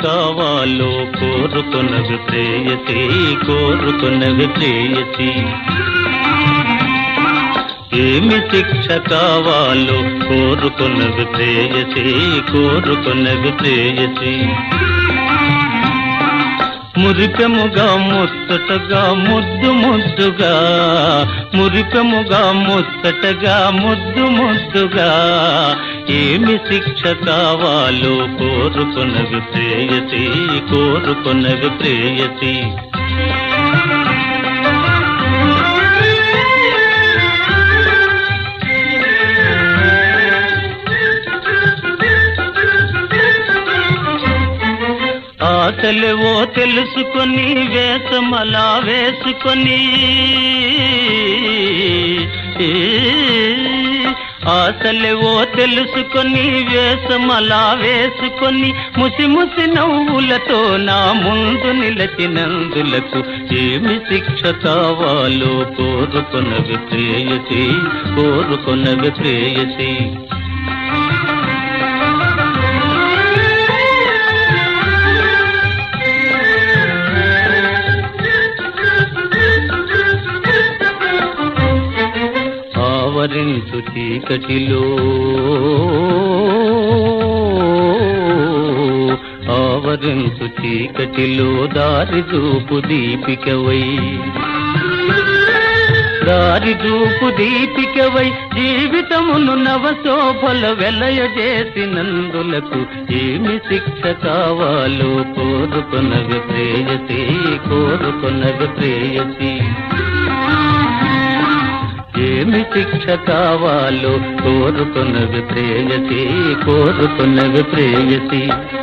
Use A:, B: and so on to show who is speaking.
A: కావాలో కోరుకున్నవి ప్రేయసి కోరుకున్నవి ప్రేయసి ఏమి శిక్ష కావాలో కోరుకున్నవి ప్రేయసి కోరుకున్నవి ప్రేయసి మురిపెముగా ముచ్చటగా ముద్దు ముద్దుగా మురిపెముగా ముచ్చటగా ముద్దు ముద్దుగా ఏమి శిక్ష కావాలో కోరుకున్నవి ప్రేయసి కోరుకున్నవి ప్రేయసి ఆశలేవో తెలుసుకొని వేషమలా వేసుకొని ఆశలేవో తెలుసుకొని వేషమలా వేసుకొని ముసి ముసి నవ్వులతో నా ముందు నిలచినందులకు ఏమి శిక్ష కావాలో కోరుకున్నవి ప్రేయసి కోరుకున్నవి ప్రేయసి ఆవరించు చీకటిలో ఆవరించు చీకటిలో దారి చూపు దీపికవై దారి చూపు దీపికవై జీవితమును నవశోభల వెలయ చేసినందులకు ఏమి శిక్ష కావాలో కోరుకున్నవి ప్రేయసి కోరుకున్నవి ప్రేయసి ఏమి శిక్ష కావాలో కోరుకున్నవి ప్రేయసి కోరుకున్నవి ప్రేయసి